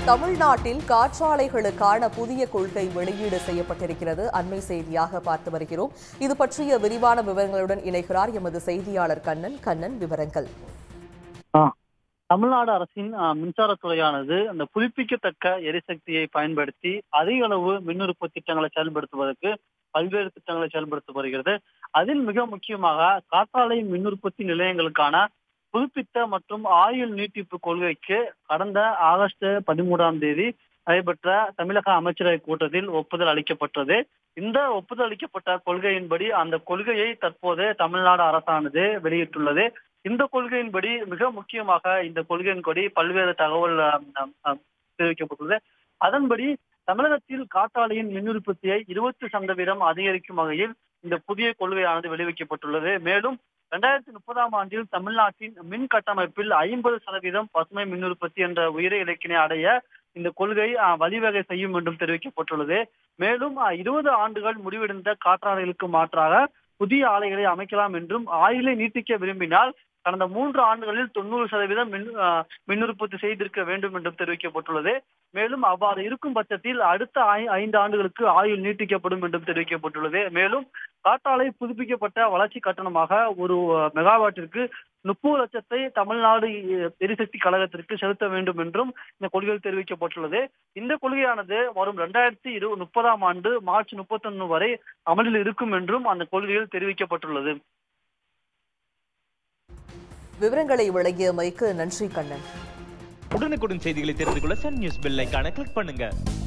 தமிழ்நாட்டில் காற்றாலைகளுக்கான புதிய கொள்கை வெளியீடு செய்யப்பட்டிருக்கிறது அண்மை செய்தியாக பார்த்து வருகிறோம் இது பற்றிய விரிவான விவரங்களுடன் இணைகிறார் எமது செய்தியாளர் கண்ணன் கண்ணன் விவரங்கள் தமிழ்நாடு அரசின் அஹ், மின்சாரத்துறையானது அந்த புதுப்பிக்கத்தக்க எரிசக்தியை பயன்படுத்தி அதிக அளவு மின் உற்பத்தி திட்டங்களை செயல்படுத்துவதற்கு பல்வேறு திட்டங்களை செயல்படுத்தி வருகிறது அதில் மிக முக்கியமாக காற்றாலை மின் உற்பத்தி நிலையங்களுக்கான புதுப்பித்த மற்றும் ஆயுள் நீட்டிப்பு கொள்கைக்கு கடந்த ஆகஸ்ட் பதிமூன்றாம் தேதி நடைபெற்ற தமிழக அமைச்சரவை கூட்டத்தில் ஒப்புதல் அளிக்கப்பட்டது இந்த ஒப்புதல் அளிக்கப்பட்ட கொள்கையின்படி அந்த கொள்கையை தற்போது தமிழ்நாடு அரசானது வெளியிட்டுள்ளது இந்த கொள்கையின்படி மிக முக்கியமாக இந்த கொள்கையின்படி பல்வேறு தகவல் அஹ், அஹ், அஹ், தெரிவிக்கப்பட்டுள்ளது அதன்படி தமிழகத்தில் காற்றாலையின் மின் உற்பத்தியை இருபத்தி சதவீதம் அதிகரிக்கும் வகையில் இந்த புதிய கொள்கையானது வெளியிடப்பட்டுள்ளது மேலும் இரண்டாயிரத்தி முப்பதாம் ஆண்டில் தமிழ்நாட்டின் மின் கட்டமைப்பில் ஐம்பது சதவீதம் பசுமை மின் உற்பத்தி என்ற உயரிய இலக்கினை அடைய இந்த கொள்கை அஹ், வழிவகை செய்யும் என்றும் தெரிவிக்கப்பட்டுள்ளது மேலும் இருபது ஆண்டுகள் முடிவடைந்த காற்றாலைகளுக்கு மாற்றாக புதிய ஆலைகளை அமைக்கலாம் என்றும் ஆயுளை நீட்டிக்க விரும்பினால் கடந்த மூன்று ஆண்டுகளில் தொண்ணூறு சதவீதம் மின் அஹ், மின் உற்பத்தி செய்திருக்க வேண்டும் என்றும் தெரிவிக்கப்பட்டுள்ளது மேலும் அவ்வாறு இருக்கும் பட்சத்தில் அடுத்த ஐ- ஐந்து ஆண்டுகளுக்கு ஆயுள் நீட்டிக்கப்படும் என்றும் தெரிவிக்கப்பட்டுள்ளது மேலும் காற்றாலை புதுப்பிக்கப்பட்ட வளர்ச்சி கட்டணமாக ஒரு அஹ், மெகாவாட்டிற்கு முப்பது லட்சத்தை தமிழ்நாடு அஹ், எரிசக்தி கழகத்திற்கு செலுத்த வேண்டும் என்றும் இந்த கொள்கையில் தெரிவிக்கப்பட்டுள்ளது இந்த கொள்கையானது வரும் இரண்டாயிரத்தி இரு முப்பதாம் ஆண்டு மார்ச் முப்பத்தொன்னு வரை அமலில் இருக்கும் என்றும் அந்த கொள்கையில் தெரிவிக்கப்பட்டுள்ளது விவரங்களை வழங்கியமைக்கு நன்றி கண்ணன் உடனுக்குடன் செய்திகளை தெரிந்து கொள்ள சன் நியூஸ் பெல் ஐகானை கிளிக் பண்ணுங்க